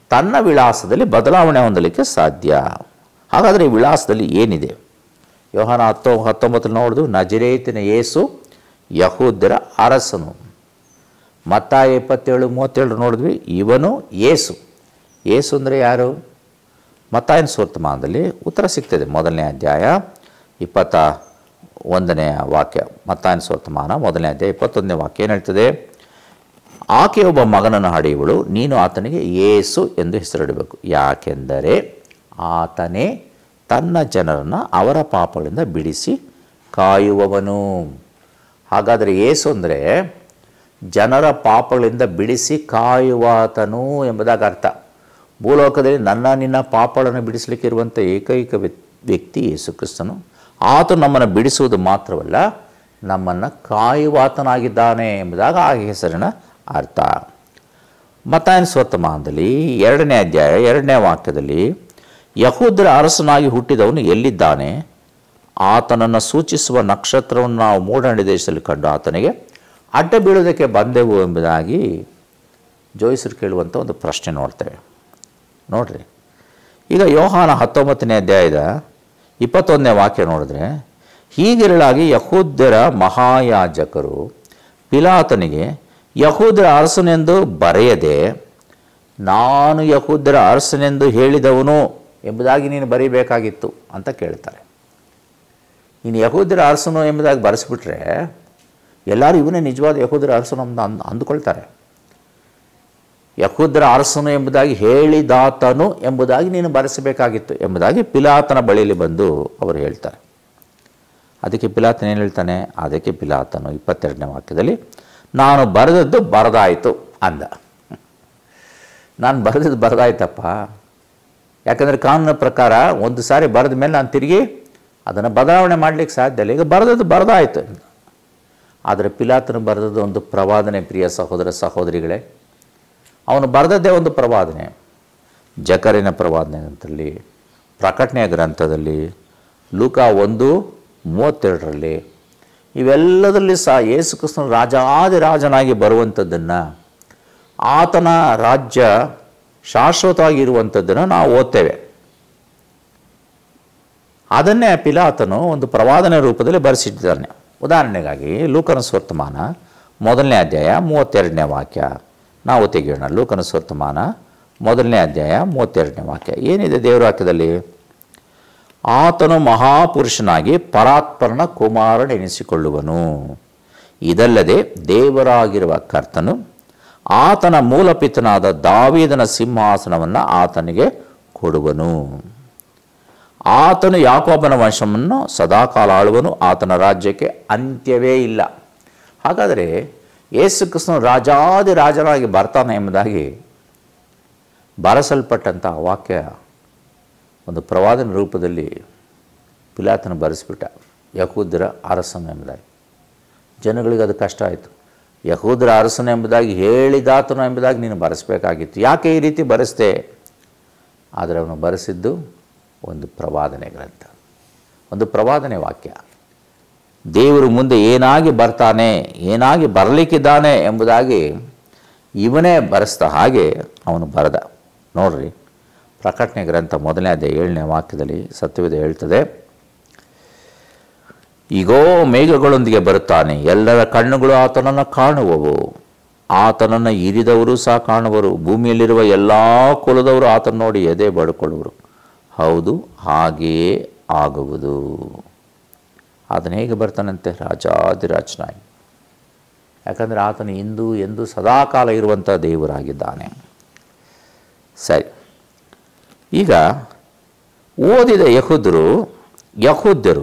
ತನ್ನ ವಿಳಾಸದಲ್ಲಿ ಬದಲಾವಣೆ ಹೊಂದಲಿಕ್ಕೆ ಸಾಧ್ಯ ಹಾಗಾದರೆ ಈ ವಿಳಾಸದಲ್ಲಿ ಏನಿದೆ ಯೋಹಾನ ಹತ್ತೊ ಹತ್ತೊಂಬತ್ತಲ್ಲಿ ನೋಡಿದು ನಜರೇತಿನ ಯೇಸು ಯಹೂದ್ಯರ ಅರಸನು ಮತ್ತಾಯ ಇಪ್ಪತ್ತೇಳು ಮೂವತ್ತೇಳು ನೋಡಿದ್ವಿ ಇವನು ಯೇಸು ಯೇಸು ಅಂದರೆ ಯಾರು ಮತ್ತಾಯನ ಸುವರ್ತಮಾನದಲ್ಲಿ ಉತ್ತರ ಸಿಗ್ತದೆ ಮೊದಲನೇ ಅಧ್ಯಾಯ ಇಪ್ಪತ್ತ ಒಂದನೆಯ ವಾಕ್ಯ ಮತ್ತಾಯನ ಸುವರ್ತಮಾನ ಮೊದಲನೇ ಅಧ್ಯಾಯ ಇಪ್ಪತ್ತೊಂದನೇ ವಾಕ್ಯ ಏನು ಹೇಳ್ತದೆ ಆಕೆ ಒಬ್ಬ ಮಗನನ್ನು ಹಡೆಯುವಳು ನೀನು ಆತನಿಗೆ ಯೇಸು ಎಂದು ಹೆಸರಿಡಬೇಕು ಯಾಕೆಂದರೆ ಆತನೇ ತನ್ನ ಜನರನ್ನು ಅವರ ಪಾಪಗಳಿಂದ ಬಿಡಿಸಿ ಕಾಯುವವನು ಹಾಗಾದರೆ ಯೇಸು ಅಂದರೆ ಜನರ ಪಾಪಗಳಿಂದ ಬಿಡಿಸಿ ಕಾಯುವಾತನು ಎಂಬುದಾಗಿ ಅರ್ಥ ಭೂಲೋಕದಲ್ಲಿ ನನ್ನ ನಿನ್ನ ಪಾಪಗಳನ್ನು ಬಿಡಿಸಲಿಕ್ಕಿರುವಂಥ ಏಕೈಕ ವ್ಯಕ್- ವ್ಯಕ್ತಿ ಯೇಸು ಕ್ರಿಸ್ತನು ಆತನು ನಮ್ಮನ್ನು ಬಿಡಿಸುವುದು ಮಾತ್ರವಲ್ಲ ನಮ್ಮನ್ನು ಕಾಯುವಾತನಾಗಿದ್ದಾನೆ ಎಂಬುದಾಗಿ ಆ ಹೆಸರಿನ ಅರ್ಥ ಮತಾಯನ ಸ್ವರ್ತಮಾನದಲ್ಲಿ ಎರಡನೇ ಅಧ್ಯಾಯ ಎರಡನೇ ವಾಕ್ಯದಲ್ಲಿ ಯಹೂದರ ಅರಸನಾಗಿ ಹುಟ್ಟಿದವನು ಎಲ್ಲಿದ್ದಾನೆ ಆತನನ್ನು ಸೂಚಿಸುವ ನಕ್ಷತ್ರವನ್ನು ನಾವು ಮೂಡಣಿ ದೇಶದಲ್ಲಿ ಕಂಡು ಆತನಿಗೆ ಅಡ್ಡ ಬೀಳೋದಕ್ಕೆ ಬಂದೆವು ಎಂಬುದಾಗಿ ಜೋಯಿಸರು ಕೇಳುವಂಥ ಒಂದು ಪ್ರಶ್ನೆ ನೋಡ್ತೇವೆ ನೋಡ್ರಿ ಈಗ ಯೋಹಾನ ಹತ್ತೊಂಬತ್ತನೇ ಅಧ್ಯಾಯದ ಇಪ್ಪತ್ತೊಂದನೇ ವಾಕ್ಯ ನೋಡಿದ್ರೆ ಹೀಗಿರಲಾಗಿ ಯಹೂದ್ಯರ ಮಹಾಯಾಜಕರು ಪಿಲಾತನಿಗೆ ಯಹೂದರ ಅರಸನೆಂದು ಬರೆಯದೆ ನಾನು ಯಹೂದರ ಅರಸನೆಂದು ಹೇಳಿದವನು ಎಂಬುದಾಗಿ ನೀನು ಬರೀಬೇಕಾಗಿತ್ತು ಅಂತ ಕೇಳ್ತಾರೆ ಇನ್ನು ಯಹೂದರ ಅರಸನು ಎಂಬುದಾಗಿ ಬರೆಸ್ಬಿಟ್ರೆ ಎಲ್ಲರೂ ಇವನೇ ನಿಜವಾದ ಯಹೂದರ ಅರಸನು ಅಂತ ಅಂದ್ ಅಂದುಕೊಳ್ತಾರೆ ಯಹೂದರ ಅರಸನು ಎಂಬುದಾಗಿ ಹೇಳಿದಾತನು ಎಂಬುದಾಗಿ ನೀನು ಬರೆಸಬೇಕಾಗಿತ್ತು ಎಂಬುದಾಗಿ ಪಿಲಾತನ ಬಳಿಯಲ್ಲಿ ಬಂದು ಅವರು ಹೇಳ್ತಾರೆ ಅದಕ್ಕೆ ಪಿಲಾತನ ಏನು ಹೇಳ್ತಾನೆ ಅದಕ್ಕೆ ಪಿಲಾತನು ಇಪ್ಪತ್ತೆರಡನೇ ವಾಕ್ಯದಲ್ಲಿ ನಾನು ಬರೆದದ್ದು ಬರದಾಯಿತು ಅಂದ ನಾನು ಬರೆದದ್ದು ಬರದಾಯ್ತಪ್ಪ ಯಾಕಂದರೆ ಕಾನೂನಿನ ಪ್ರಕಾರ ಒಂದು ಸಾರಿ ಬರೆದ ಮೇಲೆ ನಾನು ತಿರುಗಿ ಅದನ್ನು ಬದಲಾವಣೆ ಮಾಡಲಿಕ್ಕೆ ಸಾಧ್ಯ ಇಲ್ಲ ಈಗ ಬರೆದದ್ದು ಬರದಾಯಿತು ಆದರೆ ಪಿಲಾತನು ಬರೆದದ್ದು ಒಂದು ಪ್ರವಾದನೆ ಪ್ರಿಯ ಸಹೋದರ ಸಹೋದರಿಗಳೇ ಅವನು ಬರೆದದ್ದೇ ಒಂದು ಪ್ರವಾದನೆ ಜಕರಿನ ಪ್ರವಾದನೆ ಗ್ರಂಥದಲ್ಲಿ ಪ್ರಕಟಣೆಯ ಗ್ರಂಥದಲ್ಲಿ ಲೂಕ ಒಂದು ಮೂವತ್ತೆರಡರಲ್ಲಿ ಇವೆಲ್ಲದರಲ್ಲಿ ಸಹ ಯೇಸು ಕ್ರಿಸ್ತನ ರಾಜಾದಿರಾಜನಾಗಿ ಬರುವಂಥದ್ದನ್ನು ಆತನ ರಾಜ್ಯ ಶಾಶ್ವತವಾಗಿ ಇರುವಂಥದ್ದನ್ನು ನಾವು ಓದ್ತೇವೆ ಅದನ್ನೇ ಪಿಲಾತನು ಒಂದು ಪ್ರವಾದನೆ ರೂಪದಲ್ಲಿ ಬರೆಸಿಟ್ಟಿದ್ದಾನೆ ಉದಾಹರಣೆಗಾಗಿ ಲೂಕನ ಸ್ವರ್ತಮಾನ ಮೊದಲನೇ ಅಧ್ಯಾಯ ಮೂವತ್ತೆರಡನೇ ವಾಕ್ಯ ನಾವು ತೆಗೆಯೋಣ ಲೂಕನ ಸ್ವರ್ತಮಾನ ಮೊದಲನೇ ಅಧ್ಯಾಯ ಮೂವತ್ತೆರಡನೇ ವಾಕ್ಯ ಏನಿದೆ ದೇವರ ವಾಕ್ಯದಲ್ಲಿ ಆತನು ಮಹಾಪುರುಷನಾಗಿ ಪರಾತ್ಪರನ ಕುಮಾರನೆನಿಸಿಕೊಳ್ಳುವನು ಇದಲ್ಲದೆ ದೇವರಾಗಿರುವ ಕರ್ತನು ಆತನ ಮೂಲಪಿತನಾದ ದಾವೀದನ ಸಿಂಹಾಸನವನ್ನು ಆತನಿಗೆ ಕೊಡುವನು ಆತನು ಯಾಕೋಬನ ವಂಶವನ್ನು ಸದಾಕಾಲ ಆಳುವನು ಆತನ ರಾಜ್ಯಕ್ಕೆ ಅಂತ್ಯವೇ ಇಲ್ಲ ಹಾಗಾದರೆ ಯೇಸು ಕ್ರಿಸ್ತನು ರಾಜಾದಿ ರಾಜನಾಗಿ ಬರ್ತಾನೆ ಎಂಬುದಾಗಿ ಬರೆಸಲ್ಪಟ್ಟಂಥ ವಾಕ್ಯ ಒಂದು ಪ್ರವಾದನ ರೂಪದಲ್ಲಿ ಪಿಲಾತನ ಬರೆಸ್ಬಿಟ್ಟ ಯಹೂದರ ಅರಸನು ಎಂಬುದಾಗಿ ಜನಗಳಿಗೆ ಅದು ಕಷ್ಟ ಆಯಿತು ಯಹೂದರ ಅರಸನು ಎಂಬುದಾಗಿ ಹೇಳಿದಾತನು ಎಂಬುದಾಗಿ ನೀನು ಬರೆಸಬೇಕಾಗಿತ್ತು ಯಾಕೆ ಈ ರೀತಿ ಬರೆಸ್ದೆ ಆದರೆ ಅವನು ಬರೆಸಿದ್ದು ಒಂದು ಪ್ರವಾದನೆ ಗ್ರಂಥ ಒಂದು ಪ್ರವಾದನೆ ವಾಕ್ಯ ದೇವರು ಮುಂದೆ ಏನಾಗಿ ಬರ್ತಾನೆ ಏನಾಗಿ ಬರಲಿಕ್ಕಿದ್ದಾನೆ ಎಂಬುದಾಗಿ ಇವನೇ ಬರೆಸ್ದ ಹಾಗೆ ಅವನು ಬರೆದ ನೋಡ್ರಿ ಪ್ರಕಟಣೆ ಗ್ರಂಥ ಮೊದಲನೇ ಅದೇ ಏಳನೇ ವಾಕ್ಯದಲ್ಲಿ ಸತ್ಯವಿದೆ ಹೇಳ್ತದೆ ಈಗೋ ಮೇಘಗಳೊಂದಿಗೆ ಬರುತ್ತಾನೆ ಎಲ್ಲರ ಕಣ್ಣುಗಳು ಆತನನ್ನು ಕಾಣುವವು ಆತನನ್ನು ಇರಿದವರು ಸಹ ಕಾಣುವರು ಭೂಮಿಯಲ್ಲಿರುವ ಎಲ್ಲ ಕುಲದವರು ಆತನ ನೋಡಿ ಎದೆ ಬಡ್ಕೊಳ್ಳುವರು ಹೌದು ಹಾಗೆಯೇ ಆಗುವುದು ಆತನ ಹೇಗೆ ಬರ್ತಾನಂತೆ ರಾಜಾದಿರಾಜನಾಗಿ ಯಾಕಂದರೆ ಆತನು ಇಂದು ಎಂದು ಸದಾಕಾಲ ಇರುವಂಥ ದೇವರಾಗಿದ್ದಾನೆ ಸರಿ ಈಗ ಓದಿದ ಯಹುದರು ಯಹುದ್ಯರು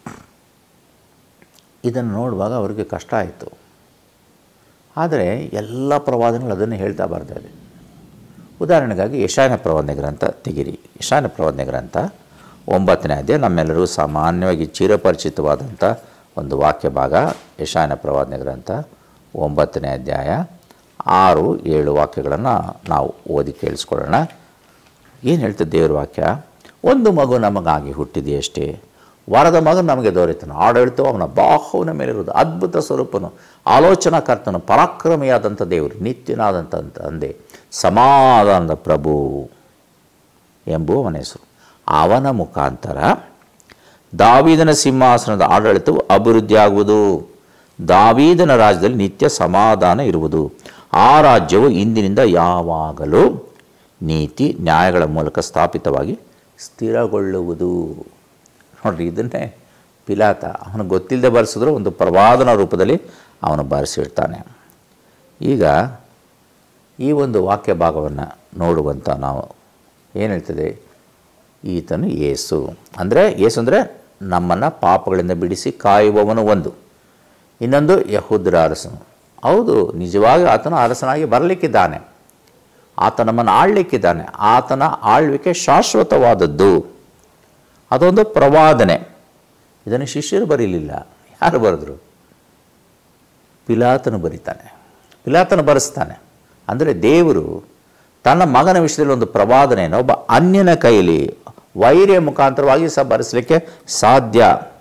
ಇದನ್ನು ನೋಡುವಾಗ ಅವರಿಗೆ ಕಷ್ಟ ಆಯಿತು ಆದರೆ ಎಲ್ಲ ಪ್ರವಾದನೆಗಳು ಅದನ್ನು ಹೇಳ್ತಾ ಬರ್ತಾ ಇದೆ ಉದಾಹರಣೆಗಾಗಿ ಯಶಾನ ಪ್ರವಾದನೆ ಗ್ರಂಥ ತೆಗಿರಿ ಯಶಾನ ಪ್ರವಾದನೆ ಗ್ರಂಥ ಒಂಬತ್ತನೇ ಅಧ್ಯಾಯ ನಮ್ಮೆಲ್ಲರೂ ಸಾಮಾನ್ಯವಾಗಿ ಚಿರಪರಿಚಿತವಾದಂಥ ಒಂದು ವಾಕ್ಯ ಭಾಗ ಯಶಾನ ಪ್ರವಾದನೆ ಗ್ರಂಥ ಒಂಬತ್ತನೇ ಅಧ್ಯಾಯ ಆರು ಏಳು ವಾಕ್ಯಗಳನ್ನು ನಾವು ಓದಿ ಕೇಳಿಸ್ಕೊಳ್ಳೋಣ ಏನು ಹೇಳ್ತದೆ ದೇವ್ರ ವಾಕ್ಯ ಒಂದು ಮಗು ನಮಗಾಗಿ ಹುಟ್ಟಿದೆಯಷ್ಟೇ ವರದ ಮಗನು ನಮಗೆ ದೊರೆತನು ಆಡಳಿತವು ಅವನ ಬಾಹುವಿನ ಮೇಲಿರುವುದು ಅದ್ಭುತ ಸ್ವರೂಪನು ಆಲೋಚನಾಕರ್ತನು ಪರಾಕ್ರಮಿಯಾದಂಥ ದೇವರು ನಿತ್ಯನಾದಂಥ ತಂದೆ ಸಮಾಧಾನದ ಪ್ರಭು ಎಂಬುವ ಅವನ ಹೆಸರು ಅವನ ಮುಖಾಂತರ ದಾವೀದನ ಸಿಂಹಾಸನದ ಆಡಳಿತವು ಅಭಿವೃದ್ಧಿಯಾಗುವುದು ದಾವೀದನ ರಾಜ್ಯದಲ್ಲಿ ನಿತ್ಯ ಸಮಾಧಾನ ಇರುವುದು ಆ ರಾಜ್ಯವು ಇಂದಿನಿಂದ ಯಾವಾಗಲೂ ನೀತಿ ನ್ಯಾಯಗಳ ಮೂಲಕ ಸ್ಥಾಪಿತವಾಗಿ ಸ್ಥಿರಗೊಳ್ಳುವುದು ನೋಡ್ರಿ ಇದನ್ನೇ ಪಿಲಾತ ಅವನು ಗೊತ್ತಿಲ್ಲದೆ ಬರೆಸಿದ್ರು ಒಂದು ಪ್ರವಾದನ ರೂಪದಲ್ಲಿ ಅವನು ಬರೆಸಿಡ್ತಾನೆ ಈಗ ಈ ಒಂದು ವಾಕ್ಯ ಭಾಗವನ್ನು ನೋಡುವಂಥ ನಾವು ಏನು ಹೇಳ್ತದೆ ಈತನು ಏಸು ಅಂದರೆ ಏಸು ಅಂದರೆ ನಮ್ಮನ್ನು ಪಾಪಗಳಿಂದ ಬಿಡಿಸಿ ಕಾಯುವವನು ಒಂದು ಇನ್ನೊಂದು ಯಹೂದ್ರ ಅರಸನು ಹೌದು ನಿಜವಾಗಿ ಆತನು ಅರಸನಾಗಿ ಬರಲಿಕ್ಕಿದ್ದಾನೆ ಆತ ನಮ್ಮನ್ನು ಆಳ್ಲಿಕ್ಕಿದ್ದಾನೆ ಆತನ ಆಳ್ವಿಕೆ ಶಾಶ್ವತವಾದದ್ದು ಅದೊಂದು ಪ್ರವಾದನೆ ಇದನ್ನು ಶಿಷ್ಯರು ಬರೀಲಿಲ್ಲ ಯಾರು ಬರೆದ್ರು ಪಿಲಾತನು ಬರೀತಾನೆ ಪಿಲಾತನು ಬರೆಸ್ತಾನೆ ಅಂದರೆ ದೇವರು ತನ್ನ ಮಗನ ವಿಷಯದಲ್ಲಿ ಒಂದು ಪ್ರವಾದನೆಯನ್ನು ಒಬ್ಬ ಅನ್ಯನ ಕೈಲಿ ವೈರ್ಯ ಮುಖಾಂತರವಾಗಿ ಸಹ ಬರೆಸಲಿಕ್ಕೆ ಸಾಧ್ಯ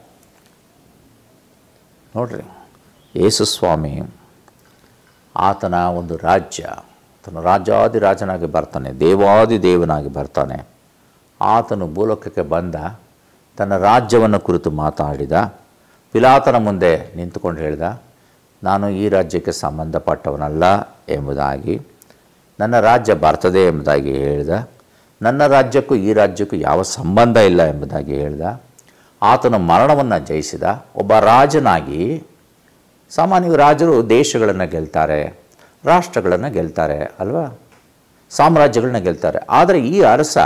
ನೋಡ್ರಿ ಯೇಸುಸ್ವಾಮಿ ಆತನ ಒಂದು ರಾಜ್ಯ ಆತನ ರಾಜಾದಿರಾಜನಾಗಿ ಬರ್ತಾನೆ ದೇವಾದಿ ದೇವನಾಗಿ ಬರ್ತಾನೆ ಆತನು ಭೂಲೋಕಕ್ಕೆ ಬಂದ ತನ್ನ ರಾಜ್ಯವನ್ನು ಕುರಿತು ಮಾತಾಡಿದ ಪಿಲಾತನ ಮುಂದೆ ನಿಂತುಕೊಂಡು ಹೇಳಿದ ನಾನು ಈ ರಾಜ್ಯಕ್ಕೆ ಸಂಬಂಧಪಟ್ಟವನಲ್ಲ ಎಂಬುದಾಗಿ ನನ್ನ ರಾಜ್ಯ ಬರ್ತದೆ ಎಂಬುದಾಗಿ ಹೇಳಿದ ನನ್ನ ರಾಜ್ಯಕ್ಕೂ ಈ ರಾಜ್ಯಕ್ಕೂ ಯಾವ ಸಂಬಂಧ ಇಲ್ಲ ಎಂಬುದಾಗಿ ಹೇಳಿದ ಆತನು ಮರಣವನ್ನು ಜಯಿಸಿದ ಒಬ್ಬ ರಾಜನಾಗಿ ಸಾಮಾನ್ಯ ರಾಜರು ದೇಶಗಳನ್ನು ಗೆಲ್ತಾರೆ ರಾಷ್ಟ್ರಗಳನ್ನು ಗೆಲ್ತಾರೆ ಅಲ್ವಾ ಸಾಮ್ರಾಜ್ಯಗಳನ್ನ ಗೆಲ್ತಾರೆ ಆದರೆ ಈ ಅರಸ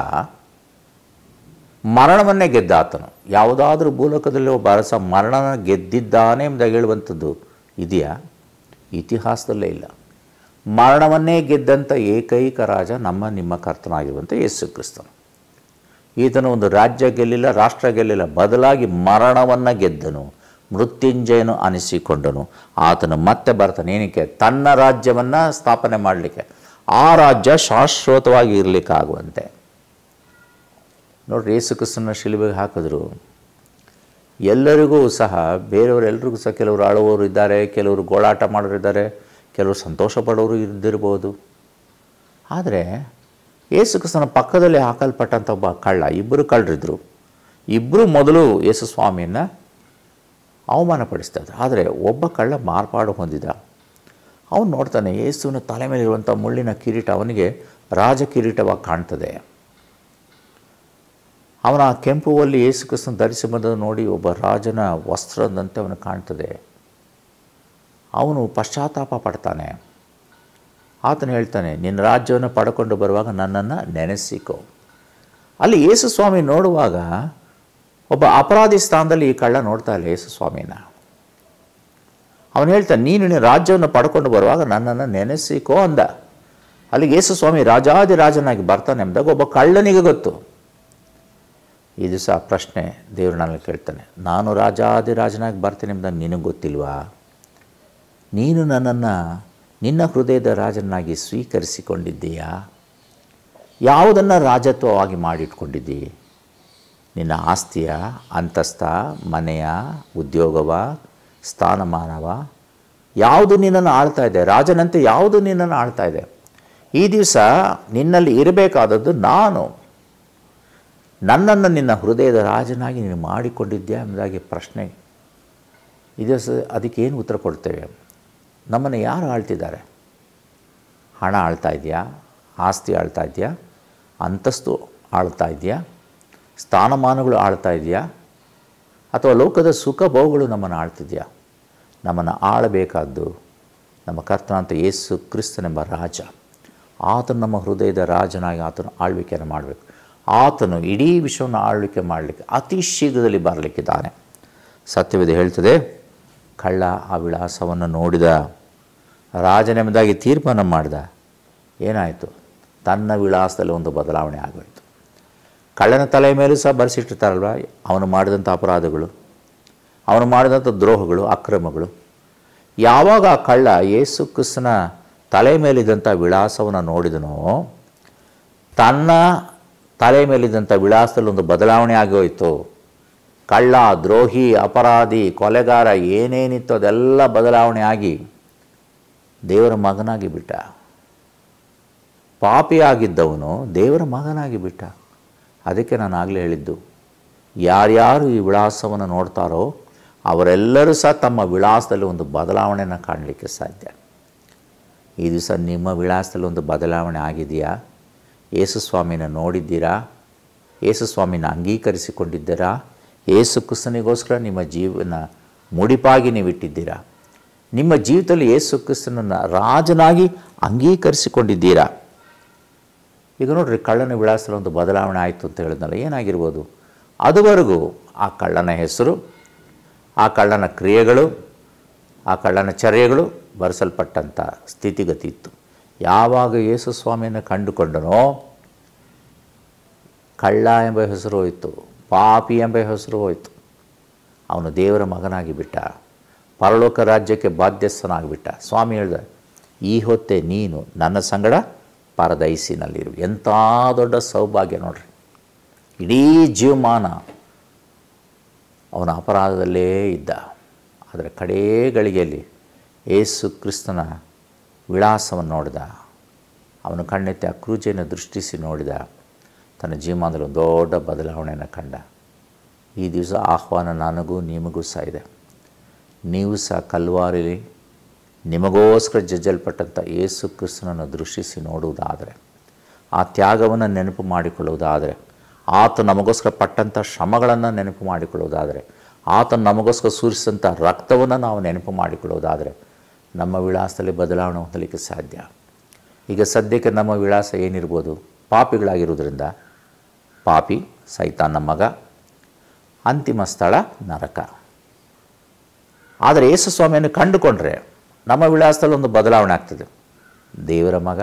ಮರಣವನ್ನೇ ಗೆದ್ದ ಆತನು ಯಾವುದಾದ್ರೂ ಭೂಲೋಕದಲ್ಲಿ ಒಬ್ಬ ಅರಸ ಮರಣನ ಗೆದ್ದಿದ್ದಾನೆ ಎಂಬುದಾಗಿ ಹೇಳುವಂಥದ್ದು ಇದೆಯಾ ಇತಿಹಾಸದಲ್ಲೇ ಇಲ್ಲ ಮರಣವನ್ನೇ ಗೆದ್ದಂಥ ಏಕೈಕ ರಾಜ ನಮ್ಮ ನಿಮ್ಮ ಕರ್ತನಾಗಿರುವಂಥ ಯೇಸು ಕ್ರಿಸ್ತನು ಈತನು ಒಂದು ರಾಜ್ಯ ಗೆಲ್ಲಿಲ್ಲ ರಾಷ್ಟ್ರ ಗೆಲ್ಲಿಲ್ಲ ಬದಲಾಗಿ ಮರಣವನ್ನು ಗೆದ್ದನು ಮೃತ್ಯುಂಜಯನು ಅನಿಸಿಕೊಂಡನು ಆತನು ಮತ್ತೆ ಬರ್ತಾನೆ ಏನಕ್ಕೆ ತನ್ನ ರಾಜ್ಯವನ್ನು ಸ್ಥಾಪನೆ ಮಾಡಲಿಕ್ಕೆ ಆ ರಾಜ್ಯ ಶಾಶ್ವತವಾಗಿ ಇರಲಿಕ್ಕಾಗುವಂತೆ ನೋಡ್ರಿ ಯೇಸು ಕ್ರಿಸ್ತನ ಶಿಲುಬೆಗೆ ಹಾಕಿದ್ರು ಎಲ್ಲರಿಗೂ ಸಹ ಬೇರೆಯವರೆಲ್ಲರಿಗೂ ಸಹ ಕೆಲವರು ಅಳುವವರು ಇದ್ದಾರೆ ಕೆಲವರು ಗೋಳಾಟ ಮಾಡೋರು ಇದ್ದಾರೆ ಕೆಲವರು ಸಂತೋಷ ಪಡೋರು ಇದ್ದಿರ್ಬೋದು ಆದರೆ ಯೇಸು ಕ್ರಿಸ್ತನ ಪಕ್ಕದಲ್ಲಿ ಹಾಕಲ್ಪಟ್ಟಂಥ ಒಬ್ಬ ಕಳ್ಳ ಇಬ್ಬರು ಕಳ್ಳರಿದ್ದರು ಇಬ್ಬರು ಮೊದಲು ಯೇಸು ಸ್ವಾಮಿಯನ್ನು ಅವಮಾನಪಡಿಸ್ತಾ ಇದ್ರು ಆದರೆ ಒಬ್ಬ ಕಳ್ಳ ಮಾರ್ಪಾಡು ಹೊಂದಿದ ಅವನು ನೋಡ್ತಾನೆ ಯೇಸುವಿನ ತಲೆ ಮೇಲಿರುವಂಥ ಮುಳ್ಳಿನ ಕಿರೀಟ ಅವನಿಗೆ ರಾಜ ಕಿರೀಟವಾಗಿ ಕಾಣ್ತದೆ ಅವನ ಆ ಕೆಂಪು ಒಲ್ಲಿ ಯೇಸು ಕ್ರಿಸ್ತನ ಧರಿಸಿ ಬಂದದ್ದು ನೋಡಿ ಒಬ್ಬ ರಾಜನ ವಸ್ತ್ರದಂತೆ ಅವನು ಕಾಣ್ತದೆ ಅವನು ಪಶ್ಚಾತ್ತಾಪ ಪಡ್ತಾನೆ ಆತನು ಹೇಳ್ತಾನೆ ನಿನ್ನ ರಾಜ್ಯವನ್ನು ಪಡ್ಕೊಂಡು ಬರುವಾಗ ನನ್ನನ್ನು ನೆನೆಸಿಕೊ ಅಲ್ಲಿ ಯೇಸು ಸ್ವಾಮಿ ನೋಡುವಾಗ ಒಬ್ಬ ಅಪರಾಧಿ ಸ್ಥಾನದಲ್ಲಿ ಈ ಕಳ್ಳ ನೋಡ್ತಾ ಇಲ್ಲ ಯೇಸು ಸ್ವಾಮಿನ ಅವನು ಹೇಳ್ತಾನೆ ನೀನು ನಿನ್ನ ರಾಜ್ಯವನ್ನು ಪಡ್ಕೊಂಡು ಬರುವಾಗ ನನ್ನನ್ನು ನೆನೆಸಿಕೋ ಅಂದ ಅಲ್ಲಿ ಯೇಸು ಸ್ವಾಮಿ ರಾಜಾದಿ ರಾಜನಾಗಿ ಬರ್ತಾನೆ ಎಂದಾಗ ಒಬ್ಬ ಕಳ್ಳನಿಗೆ ಗೊತ್ತು ಈ ದಿವಸ ಪ್ರಶ್ನೆ ದೇವರು ನನ್ನ ಕೇಳ್ತಾನೆ ನಾನು ರಾಜಾದಿ ರಾಜನಾಗಿ ಬರ್ತೀನಿ ಎಂಬುದು ನಿನಗೆ ಗೊತ್ತಿಲ್ವಾ ನೀನು ನನ್ನನ್ನು ನಿನ್ನ ಹೃದಯದ ರಾಜನಾಗಿ ಸ್ವೀಕರಿಸಿಕೊಂಡಿದ್ದೀಯಾ ಯಾವುದನ್ನು ರಾಜತ್ವವಾಗಿ ಮಾಡಿಟ್ಕೊಂಡಿದ್ದೀ ನಿನ್ನ ಆಸ್ತಿಯ ಅಂತಸ್ಥ ಮನೆಯ ಉದ್ಯೋಗವ ಸ್ಥಾನಮಾನವ ಯಾವುದು ನಿನ್ನನ್ನು ಆಳ್ತಾ ಇದೆ ರಾಜನಂತೆ ಯಾವುದು ನಿನ್ನನ್ನು ಆಳ್ತಾ ಇದೆ ಈ ದಿವಸ ನಿನ್ನಲ್ಲಿ ಇರಬೇಕಾದದ್ದು ನಾನು ನನ್ನನ್ನು ನಿನ್ನ ಹೃದಯದ ರಾಜನಾಗಿ ನೀನು ಮಾಡಿಕೊಂಡಿದ್ಯಾ ಎಂಬುದಾಗಿ ಪ್ರಶ್ನೆ ಇದು ಸ ಅದಕ್ಕೇನು ಉತ್ತರ ಕೊಡ್ತೇವೆ ನಮ್ಮನ್ನು ಯಾರು ಆಳ್ತಿದ್ದಾರೆ ಹಣ ಆಳ್ತಾ ಇದೆಯಾ ಆಸ್ತಿ ಆಳ್ತಾ ಇದೆಯಾ ಅಂತಸ್ತು ಆಳ್ತಾ ಇದೆಯಾ ಸ್ಥಾನಮಾನಗಳು ಆಳ್ತಾ ಇದೆಯಾ ಅಥವಾ ಲೋಕದ ಸುಖ ಭೋಗಗಳು ನಮ್ಮನ್ನು ಆಳ್ತಿದೆಯಾ ನಮ್ಮನ್ನು ಆಳಬೇಕಾದ್ದು ನಮ್ಮ ಕರ್ತನಂತ ಯೇಸು ಕ್ರಿಸ್ತನೆಂಬ ರಾಜ ಆತನು ನಮ್ಮ ಹೃದಯದ ರಾಜನಾಗಿ ಆತನು ಆಳ್ವಿಕೆಯನ್ನು ಮಾಡಬೇಕು ಆತನು ಇಡೀ ವಿಶ್ವವನ್ನು ಆಳ್ವಿಕೆ ಮಾಡಲಿಕ್ಕೆ ಅತಿ ಶೀಘ್ರದಲ್ಲಿ ಬರಲಿಕ್ಕಿದ್ದಾನೆ ಸತ್ಯವಿದೆ ಹೇಳ್ತದೆ ಕಳ್ಳ ಆ ವಿಳಾಸವನ್ನು ನೋಡಿದ ರಾಜನೆಂಬುದಾಗಿ ತೀರ್ಮಾನ ಮಾಡಿದ ಏನಾಯಿತು ತನ್ನ ವಿಳಾಸದಲ್ಲಿ ಒಂದು ಬದಲಾವಣೆ ಆಗೋಯಿತು ಕಳ್ಳನ ತಲೆಯ ಮೇಲೂ ಸಹ ಬರೆಸಿಟ್ಟಿರ್ತಾರಲ್ವ ಅವನು ಮಾಡಿದಂಥ ಅಪರಾಧಗಳು ಅವನು ಮಾಡಿದಂಥ ದ್ರೋಹಗಳು ಅಕ್ರಮಗಳು ಯಾವಾಗ ಆ ಕಳ್ಳ ಯೇಸು ಕ್ರಿಸ್ತನ ತಲೆ ಮೇಲಿದ್ದಂಥ ವಿಳಾಸವನ್ನು ನೋಡಿದನೋ ತನ್ನ ತಲೆ ಮೇಲಿದ್ದಂಥ ವಿಳಾಸದಲ್ಲಿ ಒಂದು ಬದಲಾವಣೆ ಆಗೋಯಿತು ಕಳ್ಳ ದ್ರೋಹಿ ಅಪರಾಧಿ ಕೊಲೆಗಾರ ಏನೇನಿತ್ತು ಅದೆಲ್ಲ ಬದಲಾವಣೆ ಆಗಿ ದೇವರ ಮಗನಾಗಿ ಬಿಟ್ಟ ಪಾಪಿಯಾಗಿದ್ದವನು ದೇವರ ಮಗನಾಗಿ ಬಿಟ್ಟ ಅದಕ್ಕೆ ನಾನು ಆಗಲೇ ಹೇಳಿದ್ದು ಯಾರ್ಯಾರು ಈ ವಿಳಾಸವನ್ನು ನೋಡ್ತಾರೋ ಅವರೆಲ್ಲರೂ ಸಹ ತಮ್ಮ ವಿಳಾಸದಲ್ಲಿ ಒಂದು ಬದಲಾವಣೆಯನ್ನು ಕಾಣಲಿಕ್ಕೆ ಸಾಧ್ಯ ಈ ದಿವಸ ನಿಮ್ಮ ವಿಳಾಸದಲ್ಲಿ ಒಂದು ಬದಲಾವಣೆ ಆಗಿದೆಯಾ ಯೇಸು ಸ್ವಾಮಿನ ನೋಡಿದ್ದೀರಾ ಯೇಸು ಸ್ವಾಮಿನ ಅಂಗೀಕರಿಸಿಕೊಂಡಿದ್ದೀರಾ ಯೇಸು ಕ್ರಿಸ್ತನಿಗೋಸ್ಕರ ನಿಮ್ಮ ಜೀವನ ಮುಡಿಪಾಗಿ ನೀವು ಇಟ್ಟಿದ್ದೀರಾ ನಿಮ್ಮ ಜೀವಿತದಲ್ಲಿ ಯೇಸು ಕ್ರಿಸ್ತನನ್ನು ರಾಜನಾಗಿ ಅಂಗೀಕರಿಸಿಕೊಂಡಿದ್ದೀರಾ ಈಗ ನೋಡ್ರಿ ಕಳ್ಳನ ವಿಳಾಸದಲ್ಲಿ ಒಂದು ಬದಲಾವಣೆ ಆಯಿತು ಅಂತ ಹೇಳಿದ್ನಲ್ಲ ಏನಾಗಿರ್ಬೋದು ಅದುವರೆಗೂ ಆ ಕಳ್ಳನ ಹೆಸರು ಆ ಕಳ್ಳನ ಕ್ರಿಯೆಗಳು ಆ ಕಳ್ಳನ ಚರ್ಯಗಳು ಬರೆಸಲ್ಪಟ್ಟಂಥ ಸ್ಥಿತಿಗತಿ ಇತ್ತು ಯಾವಾಗ ಯೇಸು ಸ್ವಾಮಿಯನ್ನು ಕಂಡುಕೊಂಡನೋ ಕಳ್ಳ ಎಂಬ ಹೆಸರು ಹೋಯಿತು ಪಾಪಿ ಎಂಬ ಹೆಸರು ಹೋಯಿತು ಅವನು ದೇವರ ಮಗನಾಗಿ ಬಿಟ್ಟ ಪರಲೋಕ ರಾಜ್ಯಕ್ಕೆ ಬಾಧ್ಯಸ್ಥನಾಗಿಬಿಟ್ಟ ಸ್ವಾಮಿ ಹೇಳ್ದ ಈ ಹೊತ್ತೆ ನೀನು ನನ್ನ ಸಂಗಡ ಪರದೈಸಿನಲ್ಲಿರು ಎಂಥ ದೊಡ್ಡ ಸೌಭಾಗ್ಯ ನೋಡ್ರಿ ಇಡೀ ಜೀವಮಾನ ಅವನ ಅಪರಾಧದಲ್ಲೇ ಇದ್ದ ಆದರೆ ಕಡೇ ಗಳಿಗೆಯಲ್ಲಿ ಏಸು ಕ್ರಿಸ್ತನ ವಿಳಾಸವನ್ನು ನೋಡಿದ ಅವನು ಕಣ್ಣೆತ್ತಿ ಆ ಕ್ರೂಜೆಯನ್ನು ದೃಷ್ಟಿಸಿ ನೋಡಿದ ತನ್ನ ಜೀವನದಲ್ಲಿ ಒಂದು ದೊಡ್ಡ ಬದಲಾವಣೆಯನ್ನು ಕಂಡ ಈ ದಿವಸ ಆಹ್ವಾನ ನನಗೂ ನಿಮಗೂ ಸಹ ಇದೆ ನೀವು ಸಹ ಕಲ್ವಾರಿಲಿ ನಿಮಗೋಸ್ಕರ ಜಜ್ಜಲ್ಪಟ್ಟಂಥ ಯೇಸು ಕ್ರಿಸ್ತನನ್ನು ದೃಷ್ಟಿಸಿ ನೋಡುವುದಾದರೆ ಆ ತ್ಯಾಗವನ್ನು ನೆನಪು ಮಾಡಿಕೊಳ್ಳುವುದಾದರೆ ಆತ ನಮಗೋಸ್ಕರ ಪಟ್ಟಂಥ ಶ್ರಮಗಳನ್ನು ನೆನಪು ಮಾಡಿಕೊಳ್ಳುವುದಾದರೆ ಆತ ನಮಗೋಸ್ಕರ ಸುರಿಸಿದಂಥ ರಕ್ತವನ್ನು ನಾವು ನೆನಪು ಮಾಡಿಕೊಳ್ಳುವುದಾದರೆ ನಮ್ಮ ವಿಳಾಸದಲ್ಲಿ ಬದಲಾವಣೆ ಹೊಂದಲಿಕ್ಕೆ ಸಾಧ್ಯ ಈಗ ಸದ್ಯಕ್ಕೆ ನಮ್ಮ ವಿಳಾಸ ಏನಿರ್ಬೋದು ಪಾಪಿಗಳಾಗಿರುವುದರಿಂದ ಪಾಪಿ ಸೈತಾನ ಮಗ ಅಂತಿಮ ಸ್ಥಳ ನರಕ ಆದರೆ ಯೇಸು ಸ್ವಾಮಿಯನ್ನು ಕಂಡುಕೊಂಡ್ರೆ ನಮ್ಮ ವಿಳಾಸದಲ್ಲಿ ಒಂದು ಬದಲಾವಣೆ ಆಗ್ತದೆ ದೇವರ ಮಗ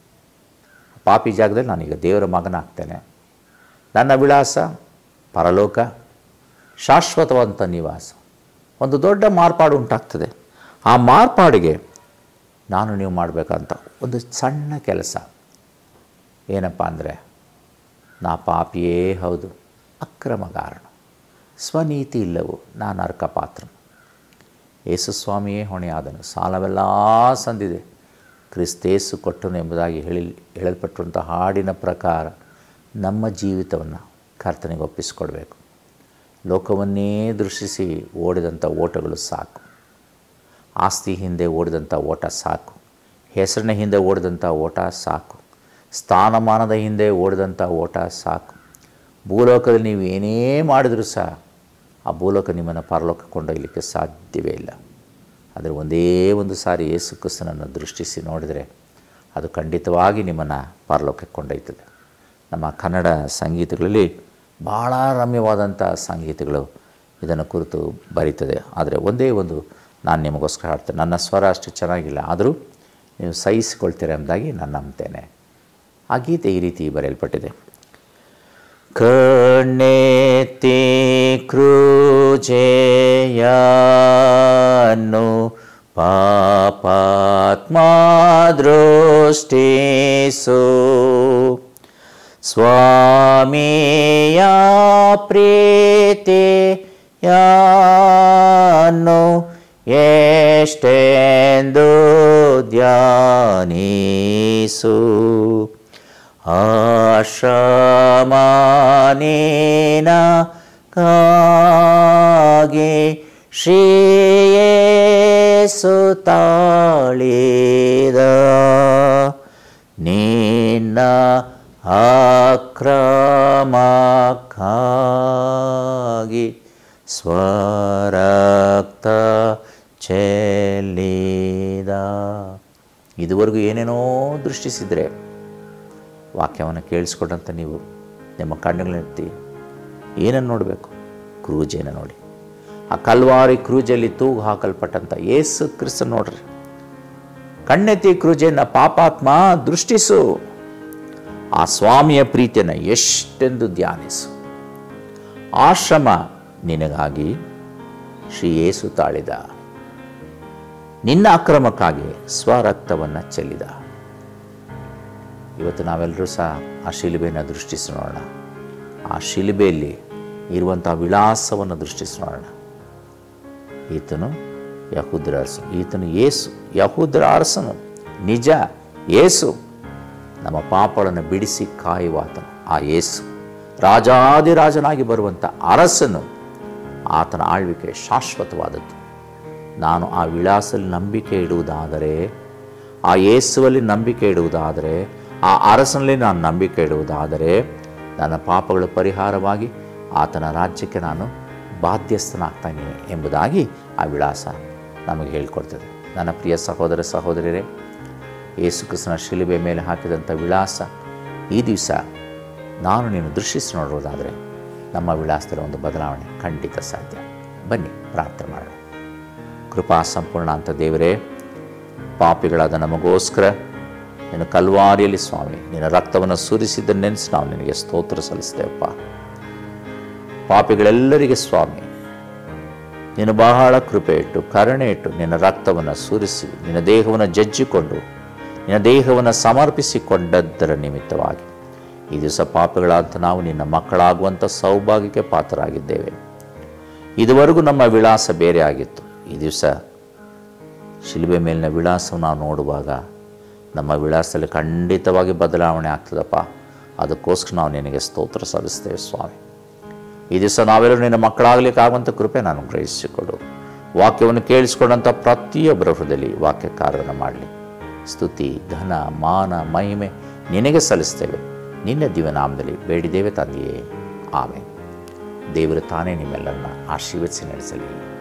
ಪಾಪಿ ಜಾಗದಲ್ಲಿ ನಾನೀಗ ದೇವರ ಮಗನಾಗ್ತೇನೆ ನನ್ನ ವಿಳಾಸ ಪರಲೋಕ ಶಾಶ್ವತವಾದಂಥ ನಿವಾಸ ಒಂದು ದೊಡ್ಡ ಮಾರ್ಪಾಡು ಉಂಟಾಗ್ತದೆ ಆ ಮಾರ್ಪಾಡಿಗೆ ನಾನು ನೀವು ಮಾಡಬೇಕಂತ ಒಂದು ಸಣ್ಣ ಕೆಲಸ ಏನಪ್ಪ ಅಂದರೆ ನಾ ಪಾಪಿಯೇ ಹೌದು ಅಕ್ರಮಗಾರನು ಸ್ವನೀತಿ ಇಲ್ಲವು ನಾನು ಅರ್ಕ ಪಾತ್ರ ಯೇಸುಸ್ವಾಮಿಯೇ ಹೊಣೆಯಾದನು ಸಾಲವೆಲ್ಲ ಸಂದಿದೆ ಕ್ರಿಸ್ತೇಸು ಕೊಟ್ಟನು ಎಂಬುದಾಗಿ ಹೇಳಿ ಹೇಳಲ್ಪಟ್ಟಿರುವಂಥ ಹಾಡಿನ ಪ್ರಕಾರ ನಮ್ಮ ಜೀವಿತವನ್ನು ಕರ್ತನಿಗೆ ಒಪ್ಪಿಸಿಕೊಡ್ಬೇಕು ಲೋಕವನ್ನೇ ದೃಷ್ಟಿಸಿ ಓಡಿದಂಥ ಓಟಗಳು ಸಾಕು ಆಸ್ತಿ ಹಿಂದೆ ಓಡಿದಂಥ ಓಟ ಸಾಕು ಹೆಸರಿನ ಹಿಂದೆ ಓಡಿದಂಥ ಓಟ ಸಾಕು ಸ್ಥಾನಮಾನದ ಹಿಂದೆ ಓಡಿದಂಥ ಓಟ ಸಾಕು ಭೂಲೋಕದಲ್ಲಿ ನೀವು ಏನೇ ಮಾಡಿದರೂ ಸಹ ಆ ಭೂಲೋಕ ನಿಮ್ಮನ್ನು ಪರಲೋಕ ಕೊಂಡೊಯ್ಯಲಿಕ್ಕೆ ಸಾಧ್ಯವೇ ಇಲ್ಲ ಆದರೆ ಒಂದೇ ಒಂದು ಸಾರಿ ಯೇಸು ಕ್ರಿಸ್ತನನ್ನು ದೃಷ್ಟಿಸಿ ನೋಡಿದರೆ ಅದು ಖಂಡಿತವಾಗಿ ನಿಮ್ಮನ್ನು ಪರಲೋಕಕ್ಕೆ ಕೊಂಡೊಯ್ತದೆ ನಮ್ಮ ಕನ್ನಡ ಸಂಗೀತಗಳಲ್ಲಿ ಭಾಳ ರಮ್ಯವಾದಂಥ ಸಂಗೀತಗಳು ಇದನ್ನು ಕುರಿತು ಬರೀತದೆ ಆದರೆ ಒಂದೇ ಒಂದು ನಾನು ನಿಮಗೋಸ್ಕರ ಹಾಡ್ತೇನೆ ನನ್ನ ಸ್ವರ ಅಷ್ಟು ಚೆನ್ನಾಗಿಲ್ಲ ಆದರೂ ನೀವು ಸಹಿಸಿಕೊಳ್ತೀರ ಎಂಬುದಾಗಿ ನಾನು ನಂಬ್ತೇನೆ ಆ ಗೀತೆ ಈ ರೀತಿ ಬರೆಯಲ್ಪಟ್ಟಿದೆ ಕಣ್ಣೆತ್ತಿ ಕ್ರೂಜೆಯನ್ನು ಪಾಪಾತ್ಮ ದೃಷ್ಟಿಸು ಸ್ವಾಮಿಯ ಪ್ರೀತಿಯನ್ನು ಎಷ್ಟೆಂದು ಧ್ಯಾನಿಸು ಆಶ್ರಮನೇನ ಕಾಗೆ ಶ್ರೇಯೇಸು ತಾಳಿದ ನಿನ್ನ ಅಕ್ರಮಕ್ಕಾಗಿ ಸ್ವರಕ್ತ ಚೆಲ್ಲಿದ ಇದುವರೆಗೂ ಏನೇನೋ ದೃಷ್ಟಿಸಿದರೆ ವಾಕ್ಯವನ್ನು ಕೇಳಿಸ್ಕೊಡಂತ ನೀವು ನಿಮ್ಮ ಕಣ್ಣುಗಳನ್ನೆತ್ತಿ ಏನನ್ನು ನೋಡಬೇಕು ಕ್ರೂಜೇನ ನೋಡಿ ಆ ಕಲ್ವಾರಿ ಕ್ರೂಜಲ್ಲಿ ತೂಗು ಹಾಕಲ್ಪಟ್ಟಂಥ ಏಸು ಕ್ರಿಸ್ತ ನೋಡ್ರಿ ಕಣ್ಣೆತ್ತಿ ಕ್ರೂಜೆಯನ್ನು ಪಾಪಾತ್ಮ ದೃಷ್ಟಿಸು ಆ ಸ್ವಾಮಿಯ ಪ್ರೀತಿಯನ್ನು ಎಷ್ಟೆಂದು ಧ್ಯಾನಿಸು ಆಶ್ರಮ ನಿನಗಾಗಿ ಶ್ರೀ ಯೇಸು ತಾಳಿದ ನಿನ್ನ ಅಕ್ರಮಕ್ಕಾಗಿ ಸ್ವರಕ್ತವನ್ನು ಚೆಲ್ಲಿದ ಇವತ್ತು ನಾವೆಲ್ಲರೂ ಸಹ ಆ ಶಿಲುಬೆಯನ್ನು ದೃಷ್ಟಿಸಿ ನೋಡೋಣ ಆ ಶಿಲುಬೆಯಲ್ಲಿ ಇರುವಂಥ ವಿಳಾಸವನ್ನು ದೃಷ್ಟಿಸಿ ನೋಡೋಣ ಈತನು ಯಹೂದ್ರ ಅರಸನು ಈತನು ಏಸು ಯಹೂದ್ರ ಅರಸನು ನಿಜ ಏಸು ನಮ್ಮ ಪಾಪಗಳನ್ನು ಬಿಡಿಸಿ ಕಾಯುವಾತನು ಆ ಏಸು ರಾಜಾದಿರಾಜನಾಗಿ ಬರುವಂಥ ಅರಸನು ಆತನ ಆಳ್ವಿಕೆ ಶಾಶ್ವತವಾದದ್ದು ನಾನು ಆ ವಿಳಾಸದಲ್ಲಿ ನಂಬಿಕೆ ಇಡುವುದಾದರೆ ಆ ಯೇಸುವಲ್ಲಿ ನಂಬಿಕೆ ಇಡುವುದಾದರೆ ಆ ಅರಸನಲ್ಲಿ ನಾನು ನಂಬಿಕೆ ಇಡುವುದಾದರೆ ನನ್ನ ಪಾಪಗಳ ಪರಿಹಾರವಾಗಿ ಆತನ ರಾಜ್ಯಕ್ಕೆ ನಾನು ಬಾಧ್ಯಸ್ಥನಾಗ್ತಾನೆ ಎಂಬುದಾಗಿ ಆ ವಿಳಾಸ ನಮಗೆ ಹೇಳಿಕೊಡ್ತದೆ ನನ್ನ ಪ್ರಿಯ ಸಹೋದರ ಸಹೋದರಿಯರೇ ಯೇಸು ಕ್ರಿಸ್ತನ ಶಿಲುಬೆ ಮೇಲೆ ಹಾಕಿದಂಥ ವಿಳಾಸ ಈ ದಿವಸ ನಾನು ನೀನು ದೃಷ್ಟಿಸಿ ನೋಡುವುದಾದರೆ ನಮ್ಮ ವಿಳಾಸದಲ್ಲಿ ಒಂದು ಬದಲಾವಣೆ ಖಂಡಿತ ಸಾಧ್ಯ ಬನ್ನಿ ಪ್ರಾರ್ಥನೆ ಮಾಡೋಣ ಕೃಪಾ ಸಂಪೂರ್ಣ ಅಂತ ದೇವರೇ ಪಾಪಿಗಳಾದ ನಮಗೋಸ್ಕರ ನೀನು ಕಲ್ವಾರಿಯಲ್ಲಿ ಸ್ವಾಮಿ ನಿನ್ನ ರಕ್ತವನ್ನು ಸುರಿಸಿದ್ದ ನೆನೆಸಿ ನಾವು ನಿನಗೆ ಸ್ತೋತ್ರ ಸಲ್ಲಿಸ್ತೇವಪ್ಪ ಪಾಪಿಗಳೆಲ್ಲರಿಗೆ ಸ್ವಾಮಿ ನೀನು ಬಹಳ ಕೃಪೆ ಇಟ್ಟು ಕರುಣೆ ಇಟ್ಟು ನಿನ್ನ ರಕ್ತವನ್ನು ಸುರಿಸಿ ನಿನ್ನ ದೇಹವನ್ನು ಜಜ್ಜಿಕೊಂಡು ನಿನ್ನ ದೇಹವನ್ನು ಸಮರ್ಪಿಸಿಕೊಂಡದ್ದರ ನಿಮಿತ್ತವಾಗಿ ಈ ದಿವಸ ಪಾಪಿಗಳಾದ ನಾವು ನಿನ್ನ ಮಕ್ಕಳಾಗುವಂಥ ಸೌಭಾಗ್ಯಕ್ಕೆ ಪಾತ್ರರಾಗಿದ್ದೇವೆ ಇದುವರೆಗೂ ನಮ್ಮ ವಿಳಾಸ ಬೇರೆ ಆಗಿತ್ತು ಈ ದಿವಸ ಶಿಲುಬೆ ಮೇಲಿನ ವಿಳಾಸವನ್ನು ನಾವು ನೋಡುವಾಗ ನಮ್ಮ ವಿಳಾಸದಲ್ಲಿ ಖಂಡಿತವಾಗಿ ಬದಲಾವಣೆ ಆಗ್ತದಪ್ಪ ಅದಕ್ಕೋಸ್ಕರ ನಾವು ನಿನಗೆ ಸ್ತೋತ್ರ ಸಲ್ಲಿಸ್ತೇವೆ ಸ್ವಾಮಿ ಈ ದಿವಸ ನಾವೆಲ್ಲರೂ ನಿನ್ನ ಮಕ್ಕಳಾಗಲಿಕ್ಕೆ ಆಗುವಂಥ ಕೃಪೆ ನಾನು ಗ್ರಹಿಸಿಕೊಡು ವಾಕ್ಯವನ್ನು ಕೇಳಿಸಿಕೊಂಡಂಥ ಪ್ರತಿಯೊಬ್ಬರ ಹೃದಯದಲ್ಲಿ ವಾಕ್ಯ ಕಾರ್ಯವನ್ನು ಮಾಡಲಿ ಸ್ತುತಿ ಘನ ಮಾನ ಮಹಿಮೆ ನಿನಗೆ ಸಲ್ಲಿಸ್ತೇವೆ ನಿನ್ನ ದಿವನಾಮದಲ್ಲಿ ಬೇಡಿದ್ದೇವೆ ತಂದೆಯೇ ಆಮೇಲೆ ದೇವರು ತಾನೇ ನಿಮ್ಮೆಲ್ಲರನ್ನ ಆಶೀರ್ವದಿಸಿ ನಡೆಸಲಿ